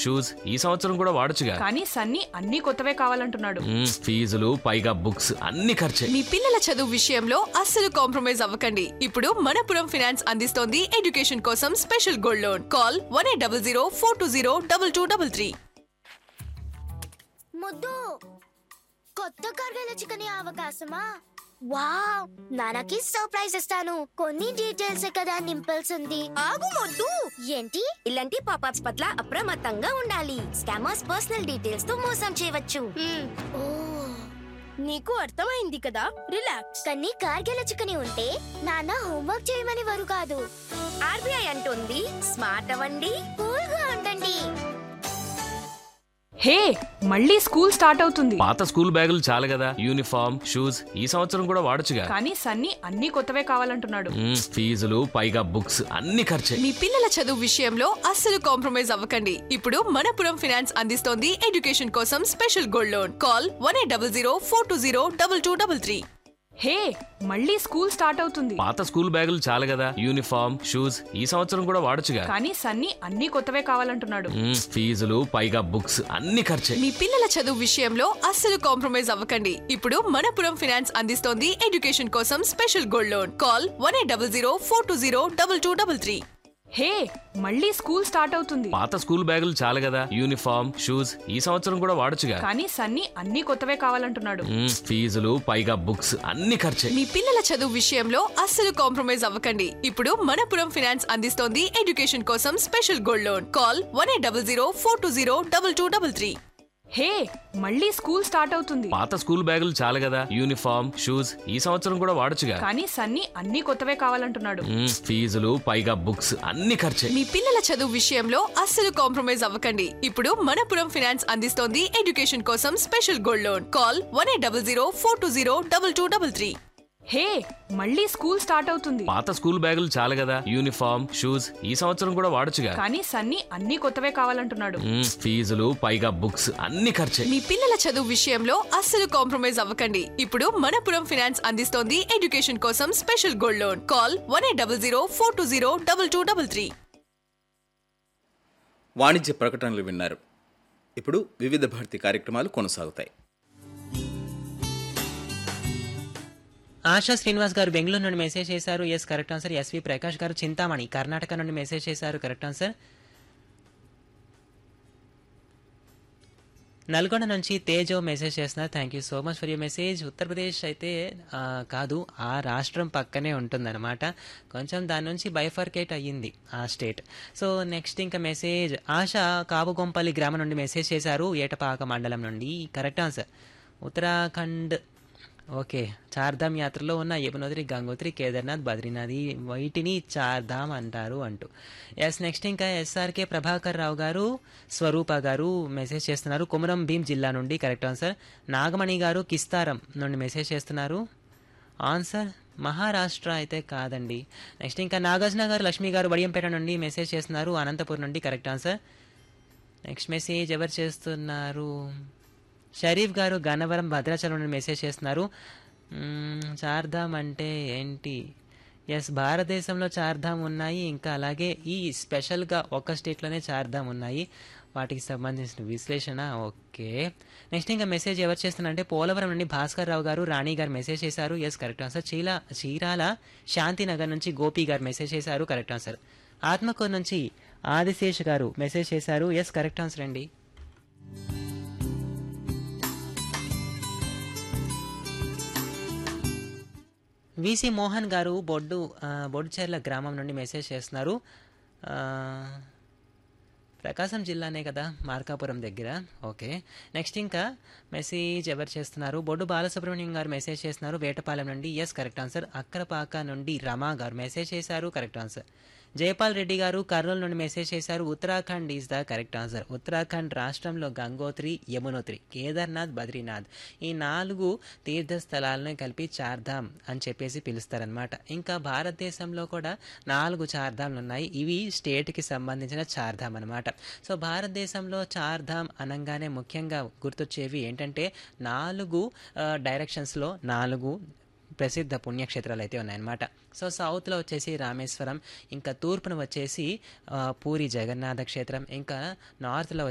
shoes ఈ సంవత్సరం కూడా వాడొచ్చుగా కానీ సన్నీ అన్ని కొత్తవే కావాలంటున్నాడు మ్మ్, ఫీజులు పైగా బుక్స్ అన్ని ఖర్చే మీ పిల్లల చదువు విషయంలో అస్సలు కాంప్రమైజ్ అవ్వకండి ఇప్పుడు మనపురం ఫైనాన్స్ అందిస్తోంది ఎడ్యుకేషన్ కోసం special gold loan call one eight double zero four two zero double two double three ముద్దు కొత్త కర్గల చికెన్ అవకాశమా వావ్ నాన్నకి సర్ప్రైజ్ ఇస్తాను కొన్ని డీటెయిల్స్ కదా నింపాల్సింది ఆగు మొద్దు ఏంటి ఇలాంటి పాపాప్స్ పట్ల అప్రమత్తంగా ఉండాలి స్కామర్స్ పర్సనల్ డీటెయిల్స్ తో మోసం చేయవచ్చు ఓ నీకు అర్థమైంది కదా రిలాక్స్ కానీ కార్గిల చికెన్ ఉంటే నాన్న హోంవర్క్ చేయమని వారు కాదు ఆర్బీఐ అంటుంది స్మార్ట్ అవ్వండి కూల్ గా ఉండండి హే మళ్ళీ స్కూల్ స్టార్ట్ అవుతుంది పాత స్కూల్ బ్యాగులు చాలు కదా యూనిఫామ్ షూస్ ఈ సంవత్సరం కూడా వాడొచ్చుగా కానీ సన్నీ అన్ని కొత్తవే కావాలంటున్నాడు మ్మ్, ఫీజులు పైగా బుక్స్ అన్ని ఖర్చే మీ పిల్లల చదువు విషయంలో అస్సలు కాంప్రమైజ్ అవ్వకండి ఇప్పుడు మనపురం ఫైనాన్స్ అందిస్తోంది ఎడ్యుకేషన్ కోసం special gold loan call one eight double zero four two zero double two double three hey మళ్ళీ స్కూల్ స్టార్ట్ అవుతుంది పాత స్కూల్ బ్యాగులు చాలు కదా యూనిఫామ్ షూస్ ఈ సంవత్సరం కూడా వాడొచ్చుగా కానీ సన్నీ అన్ని కొత్తవే కావాలంటున్నాడు మ్మ్, ఫీజులు పైగా బుక్స్ అన్ని ఖర్చే మీ పిల్లల చదువు విషయంలో అస్సలు కాంప్రమైజ్ అవ్వకండి ఇప్పుడు మనపురం ఫైనాన్స్ అందిస్తోంది ఎడ్యుకేషన్ కోసం special gold loan call one eight double zero four two zero double two double three hey మళ్ళీ స్కూల్ స్టార్ట్ అవుతుంది పాత స్కూల్ బ్యాగులు చాలు కదా యూనిఫామ్ షూస్ ఈ సంవత్సరం కూడా వాడొచ్చుగా కానీ సన్నీ అన్ని కొత్తవే కావాలంటున్నాడు మ్మ్, ఫీజులు పైగా బుక్స్ అన్ని ఖర్చే మీ పిల్లల చదువు విషయంలో అస్సలు కాంప్రమైజ్ అవ్వకండి ఇప్పుడు మనపురం ఫైనాన్స్ అందిస్తోంది ఎడ్యుకేషన్ కోసం special gold loan call one eight double zero four two zero double two double three hey మళ్ళీ స్కూల్ స్టార్ట్ అవుతుంది పాత స్కూల్ బ్యాగులు చాలు కదా యూనిఫామ్ షూస్ ఈ సంవత్సరం కూడా వాడొచ్చుగా కానీ సన్నీ అన్ని కొత్తవే కావాలంటున్నాడు మ్మ్, ఫీజులు పైగా బుక్స్ అన్ని ఖర్చే మీ పిల్లల చదువు విషయంలో అస్సలు కాంప్రమైజ్ అవ్వకండి ఇప్పుడు మనపురం ఫైనాన్స్ అందిస్తోంది ఎడ్యుకేషన్ కోసం special gold loan call one eight double zero four two zero double two double three hey మళ్ళీ స్కూల్ స్టార్ట్ అవుతుంది పాత స్కూల్ బ్యాగులు చాలు కదా యూనిఫామ్ షూస్ ఈ సంవత్సరం కూడా వాడొచ్చుగా కానీ సన్నీ అన్ని కొత్తవే కావాలంటున్నాడు మ్మ్, ఫీజులు పైగా బుక్స్ అన్ని ఖర్చే మీ పిల్లల చదువు విషయంలో అస్సలు కాంప్రమైజ్ అవ్వకండి ఇప్పుడు మనపురం ఫైనాన్స్ అందిస్తోంది ఎడ్యుకేషన్ కోసం special gold loan call one eight double zero four two zero double two double three వాణిజ్య ప్రకటనలు విన్నారు ఇప్పుడు వివిధ భారతి కార్యక్రమాలు కొనసాగుతాయి ఆశా శ్రీనివాస్ గారు బెంగళూరు నుండి మెసేజ్ చేశారు yes correct answer S V Prakash garu Chintamani Karnataka నుండి మెసేజ్ చేశారు కరెక్ట్ ఆన్సర్ నల్గొండ నుంచి తేజో మెసేజ్ చేస్తున్నారు thank you so much for you message Uttar Pradesh అయితే ఆ, కాదు ఆ రాష్ట్రం పక్కనే ఉంటుందన్నమాట కొంచెం దాని నుంచి బైఫర్కేట్ అయ్యింది ఆ స్టేట్ సో నెక్స్ట్ ఇంకా మెసేజ్ ఆశ కాబుగొంపల్లి గ్రామం నుండి మెసేజ్ చేశారు ఏటపాక మండలం నుండి correct answer Uttarakhand okay Chardham యాత్రలో ఉన్న యమునోత్రి గంగోత్రి కేదార్నాథ్ బద్రీనాథ్ ఈ వీటిని చార్ధామ్ అంటారు అంటూ ఎస్ నెక్స్ట్ ఇంకా ఎస్ఆర్కే ప్రభాకర్ రావు గారు స్వరూప గారు మెసేజ్ చేస్తున్నారు కుమరం భీం జిల్లా నుండి కరెక్ట్ ఆన్సర్ నాగమణి గారు కిస్తారం నుండి మెసేజ్ చేస్తున్నారు ఆన్సర్ మహారాష్ట్ర అయితే కాదండి నెక్స్ట్ ఇంకా నాగార్జున గారు లక్ష్మి గారు వడియంపేట నుండి మెసేజ్ చేస్తున్నారు అనంతపూర్ నుండి కరెక్ట్ ఆన్సర్ నెక్స్ట్ మెసేజ్ ఎవరు చేస్తున్నారు షరీఫ్ గారు గన్నవరం భద్రాచలం నుండి మెసేజ్ చేస్తున్నారు మ్మ్, చార్ధామ్ అంటే ఏంటి ఎస్ భారతదేశంలో చార్ధామ్ ఉన్నాయి ఇంకా అలాగే ఈ స్పెషల్గా ఒక స్టేట్లోనే చార్ధామ్ ఉన్నాయి వాటికి సంబంధించిన విశ్లేషణ ఓకే నెక్స్ట్ ఇంకా మెసేజ్ ఎవరు చేస్తున్నారంటే పోలవరం నుండి భాస్కర్ రావు గారు రాణి గారు మెసేజ్ చేశారు ఎస్ కరెక్ట్ ఆన్సర్ చీలా చీరాల శాంతినగర్ నుంచి గోపి గారు మెసేజ్ చేశారు కరెక్ట్ ఆన్సర్ ఆత్మకూరు నుంచి ఆదిశేష్ గారు మెసేజ్ చేశారు ఎస్ కరెక్ట్ ఆన్సర్ అండి విసి మోహన్ గారు బొడ్డు ఆ, బొడ్డుచెర్ల గ్రామం నుండి మెసేజ్ చేస్తున్నారు ఆ, ప్రకాశం జిల్లానే కదా మార్కాపురం దగ్గర ఓకే నెక్స్ట్ ఇంకా మెసేజ్ ఎవరు చేస్తున్నారు బొడ్డు బాలసుబ్రహ్మణ్యం గారు మెసేజ్ చేస్తున్నారు వేటపాలెం నుండి ఎస్ కరెక్ట్ ఆన్సర్ అక్కరపాక నుండి రమా గారు మెసేజ్ చేశారు కరెక్ట్ ఆన్సర్ జయపాల్ రెడ్డి గారు కర్నూలు నుండి మెసేజ్ చేశారు Uttarakhand is the correct answer Uttarakhand రాష్ట్రంలో గంగోత్రి యమునోత్రి కేదార్నాథ్ బద్రీనాథ్ ఈ నాలుగు తీర్థస్థలాలను కలిపి చార్ధామ్ అని చెప్పేసి పిలుస్తారనమాట ఇంకా భారతదేశంలో కూడా నాలుగు చార్ధామ్లు ఉన్నాయి ఇవి స్టేట్కి సంబంధించిన చార్ధామ్ అనమాట సో భారతదేశంలో చార్ధామ్ అనగానే ముఖ్యంగా గుర్తొచ్చేవి ఏంటంటే నాలుగు ఆ, డైరెక్షన్స్లో నాలుగు ప్రసిద్ధ పుణ్యక్షేత్రాలు అయితే ఉన్నాయన్నమాట సో సౌత్లో వచ్చేసి రామేశ్వరం ఇంకా తూర్పున వచ్చేసి ఆ, పూరి జగన్నాథ క్షేత్రం ఇంకా నార్త్లో